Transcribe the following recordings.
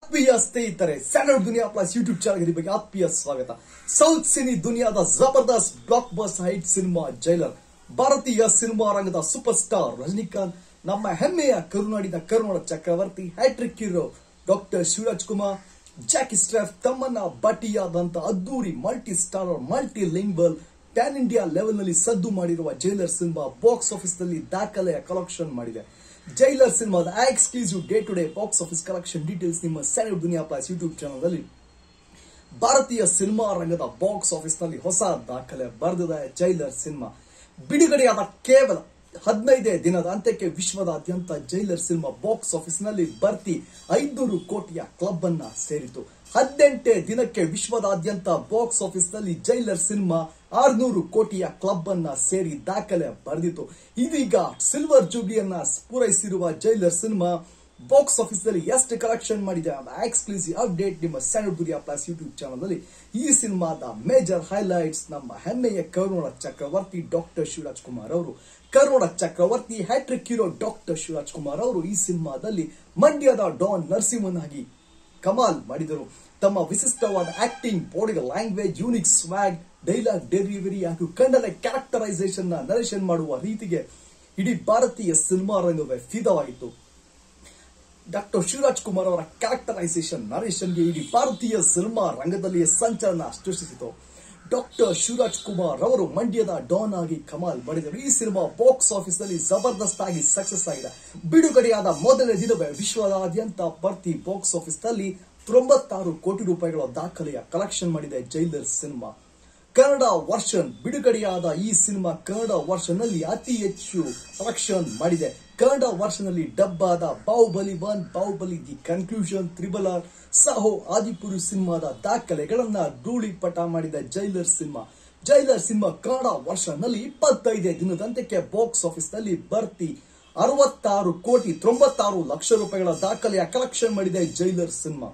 ಆತ್ಮೀಯ ಸ್ನೇಹಿತರೆ ಸ್ಯಾಂಡಲ್ವುಡ್ ದುನಿಯಾ plus YouTube ಚಾನಲ್ಗೆ ಬಗ್ಗೆ ಆತ್ಮೀಯ ಸ್ವಾಗತ ಸೌತ್ ಸಿನಿ ದುನಿಯಾದ ಜಬರ್ದಸ್ತ್ blockbuster hit cinema Jailer ಭಾರತೀಯ ಸಿನಿಮಾ ರಂಗದ ಸೂಪರ್ ಸ್ಟಾರ್ ರಜನಿಕಾಂತ್ ನಮ್ಮ ಹೆಮ್ಮೆಯ ಕರುನಾಡಿನ ಕರುನಾಡ ಚಕ್ರವರ್ತಿ hat trick hero doctor Shivaraj Kumar Jackie Shroff ತಮ್ಮನ್ನ ಬಟಿಯಾದಂತ ಅದ್ದೂರಿ multi starrer multilingual pan India level ನಲ್ಲಿ ಸದ್ದು ಮಾಡಿರುವ ಜೈಲರ್ ಸಿನಿಮಾ ಬಾಕ್ಸ್ ಆಫೀಸ್ ನಲ್ಲಿ ದಾಖಲೆಯ ಕಲೆಕ್ಷನ್ ಮಾಡಿದೆ ಜೈಲರ್ ಸಿನಿಮಾದ exclusive day to day box office collection details ನಿಮ್ಮ ಸ್ಯಾನಿವ್ ದುನಿಯಾ ಪ್ಲಸ್ ಯೂಟ್ಯೂಬ್ ಚಾನಲ್ ಭಾರತೀಯ ಸಿನಿಮಾ ರಂಗದ ಬಾಕ್ಸ್ ಆಫೀಸ್ ನಲ್ಲಿ ಹೊಸ ದಾಖಲೆ ಬರೆದಿದೆ ಜೈಲರ್ ಸಿನಿಮಾ ಬಿಡುಗಡೆಯಾದ ಕೇವಲ ಹದಿನೈದೇ ದಿನದ ಅಂತ್ಯಕ್ಕೆ ವಿಶ್ವದಾದ್ಯಂತ ಜೈಲರ್ ಸಿನಿಮಾ ಬಾಕ್ಸ್ ಆಫೀಸ್ ನಲ್ಲಿ ಭರ್ತಿ ಐನೂರು ಕೋಟಿಯ ಕ್ಲಬ್ ಅನ್ನ ಸೇರಿತು ಹದಿನೆಂಟೇ ದಿನಕ್ಕೆ ವಿಶ್ವದಾದ್ಯಂತ ಬಾಕ್ಸ್ ಆಫೀಸ್ ನಲ್ಲಿ ಜೈಲರ್ ಸಿನಿಮಾ ಆರ್ನೂರು ಕೋಟಿಯ ಕ್ಲಬ್ ಅನ್ನ ಸೇರಿ ದಾಖಲೆ ಬರೆದಿತ್ತು ಇದೀಗ ಸಿಲ್ವರ್ ಜೂಬ್ಲಿಯನ್ನ ಪೂರೈಸಿರುವ ಜೈಲರ್ ಸಿನಿಮಾ ಬಾಕ್ಸ್ ಆಫೀಸ್ ನಲ್ಲಿ ಎಷ್ಟು ಕಲೆಕ್ಷನ್ ಮಾಡಿದೆ ಎಕ್ಸ್ಕ್ಲೂಸಿವ್ ಅಪ್ಡೇಟ್ ನಿಮ್ಮ ಸ್ಯಾಂಡಲ್ ಬುರಿಯಾ ಪ್ಲಸ್ ಯೂಟ್ಯೂಬ್ ಚಾನಲ್ ನಲ್ಲಿ ಈ ಸಿನಿಮಾದ ಮೇಜರ್ ಹೈಲೈಟ್ಸ್ ನಮ್ಮ ಹೆಮ್ಮೆಯ ಕರುಣ ಚಕ್ರವರ್ತಿ ಡಾಕ್ಟರ್ ಶಿವರಾಜ್ ಕುಮಾರ್ ಅವರು ಕರುಣ ಚಕ್ರವರ್ತಿ hat trick hero doctor Shivaraj Kumar ಅವರು ಈ ಸಿನಿಮಾದಲ್ಲಿ ಮಂಡ್ಯದ ಡಾನ್ ನರಸಿಂಹನಾಗಿ ಕಮಾಲ್ ಮಾಡಿದರು ತಮ್ಮ ವಿಶಿಷ್ಟವಾದ acting body language unique swag dialogue delivery ಹಾಗೂ ಕನ್ನಡ ಕ್ಯಾರೆಕ್ಟರೈಸೇಷನ್ ನ ನರೇಷನ್ ಮಾಡುವ ರೀತಿಗೆ ಇಡೀ ಭಾರತೀಯ ಸಿನಿಮಾ ರಂಗವೇ ಫಿದವಾಯಿತು ಡಾಕ್ಟರ್ ಶಿವರಾಜ್ ಕುಮಾರ್ ಅವರ ಕ್ಯಾರೆಕ್ಟರೈಸೇಷನ್ ನರೇಶನ್ಗೆ ಇಡೀ ಭಾರತೀಯ ಸಿನಿಮಾ ರಂಗದಲ್ಲಿಯೇ ಸಂಚಲನ ಸೃಷ್ಟಿಸಿತು ಡಾಕ್ಟರ್ ಶಿವರಾಜ್ ಕುಮಾರ್ ಅವರು ಮಂಡ್ಯದ ಡಾನ್ ಆಗಿ ಕಮಾಲ್ ಮಾಡಿದರು ಈ ಸಿನಿಮಾ ಬಾಕ್ಸ್ ಆಫೀಸ್ ನಲ್ಲಿ ಜಬರ್ದಸ್ತ್ ಆಗಿ ಸಕ್ಸಸ್ ಆಗಿದೆ ಬಿಡುಗಡೆಯಾದ ಮೊದಲನೇ ದಿನವೇ ವಿಶ್ವದಾದ್ಯಂತ ಭರ್ತಿ ಬಾಕ್ಸ್ ಆಫೀಸ್ ನಲ್ಲಿ ತೊಂಬತ್ತಾರು ಕೋಟಿ ರೂಪಾಯಿಗಳ ದಾಖಲೆಯ ಕಲೆಕ್ಷನ್ ಮಾಡಿದೆ ಜೈಲರ್ ಸಿನಿಮಾ ಕನ್ನಡ ವರ್ಷನ್ ಬಿಡುಗಡೆಯಾದ ಈ ಸಿನಿಮಾ ಕನ್ನಡ ವರ್ಷನ್ ನಲ್ಲಿ ಅತಿ ಹೆಚ್ಚು ಕಲೆಕ್ಷನ್ ಮಾಡಿದೆ ಕನ್ನಡ ವರ್ಷನ್ ನಲ್ಲಿ ಡಬ್ ಆದ Baahubali one Baahubali the conclusion triple R Saaho ಆದಿಪುರು ಸಿನಿಮಾದ ದಾಖಲೆಗಳನ್ನ ಧೂಳಿಪಟ ಮಾಡಿದ Jailer cinema Jailer cinema Kannada version ನಲ್ಲಿ ಇಪ್ಪತ್ತೈದೇ ದಿನದಂತ್ಯಕ್ಕೆ ಬಾಕ್ಸ್ ಆಫೀಸ್ ನಲ್ಲಿ ಭರ್ತಿ ಅರವತ್ತಾರು ಕೋಟಿ ತೊಂಬತ್ತಾರು ಲಕ್ಷ ರೂಪಾಯಿಗಳ ದಾಖಲೆಯ ಕಲೆಕ್ಷನ್ ಮಾಡಿದೆ ಜೈಲರ್ ಸಿನಿಮಾ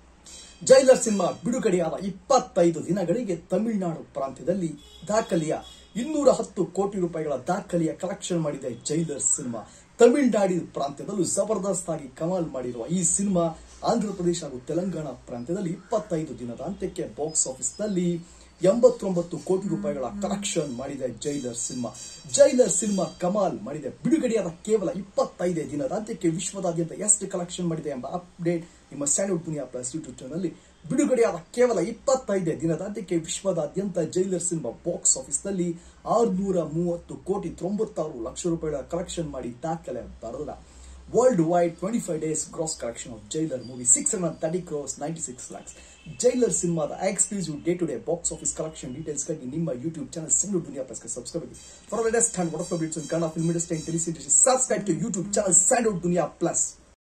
ಜೈಲರ್ ಸಿನಿಮಾ ಬಿಡುಗಡೆಯಾದ ಇಪ್ಪತ್ತೈದು ದಿನಗಳಿಗೆ ತಮಿಳುನಾಡು ಪ್ರಾಂತ್ಯದಲ್ಲಿ ದಾಖಲೆಯ ಇನ್ನೂರ ಹತ್ತು ಕೋಟಿ ರೂಪಾಯಿಗಳ ದಾಖಲೆಯ ಕಲೆಕ್ಷನ್ ಮಾಡಿದೆ ಜೈಲರ್ ಸಿನಿಮಾ ತಮಿಳುನಾಡು ಪ್ರಾಂತ್ಯದಲ್ಲೂ ಜಬರ್ದಸ್ತ್ ಆಗಿ ಕಮಾಲ್ ಮಾಡಿರುವ ಈ ಸಿನಿಮಾ ಆಂಧ್ರ ಪ್ರದೇಶ ಹಾಗೂ ತೆಲಂಗಾಣ ಪ್ರಾಂತ್ಯದಲ್ಲಿ ಇಪ್ಪತ್ತೈದು ದಿನದ ಅಂತ್ಯಕ್ಕೆ ಬಾಕ್ಸ್ ಆಫೀಸ್ ನಲ್ಲಿ ಎಂಬತ್ತೊಂಬತ್ತು ಕೋಟಿ ರೂಪಾಯಿಗಳ ಕಲೆಕ್ಷನ್ ಮಾಡಿದೆ ಜೈಲರ್ ಸಿನಿಮಾ ಜೈಲರ್ ಸಿನಿಮಾ ಕಮಾಲ್ ಮಾಡಿದೆ ಬಿಡುಗಡೆಯಾದ ಕೇವಲ ಇಪ್ಪತ್ತೈದೇ ದಿನದ ಅಂತ್ಯಕ್ಕೆ ವಿಶ್ವದಾದ್ಯಂತ ಎಷ್ಟು ಕಲೆಕ್ಷನ್ ಮಾಡಿದೆ ಎಂಬ ಅಪ್ಡೇಟ್ ನಿಮ್ಮ ಸ್ಯಾಂಡಲ್ವುಡ್ ದುನಿಯಾ ಪ್ಲಸ್ ಯೂಟ್ಯೂಬ್ ಚಾನಲ್ ಬಿಡುಗಡೆಯಾದ ಕೇವಲ ಇಪ್ಪತ್ತೈದೇ ದಿನದ ಅಂತ್ಯಕ್ಕೆ ವಿಶ್ವದಾದ್ಯಂತ ಜೈಲರ್ ಸಿನಿಮಾ ಬಾಕ್ಸ್ ಆಫೀಸ್ ನಲ್ಲಿ ಆರ್ನೂರ ಮೂವತ್ತು ಕೋಟಿ ತೊಂಬತ್ತಾರು ಲಕ್ಷ ರೂಪಾಯಿಗಳ ಕಲೆಕ್ಷನ್ ಮಾಡಿ ದಾಖಲೆ ಬರೆದ world wide twenty five days gross collection of Jailer movie six hundred thirty crores ninety six lakhs Jailer ಸಿನಿಮಾದ exclusive day to day box office collection ಡೀಟೇಲ್ಸ್ಗಾಗಿ ನಿಮ್ಮ ಯೂಟ್ಯೂಬ್ ಚಾನಲ್ ಸಿಂಗಲ್ ದುನಿಯಾ ಪ್ಲಸ್ಗೆ ಸಬ್ಸ್ಕ್ರೈಬ್ ಆಗಿ for latest and what of bits Kannada film industry and ಟೆಲಿಸ್ industry subscribe to YouTube channel Sandalwood Duniya plus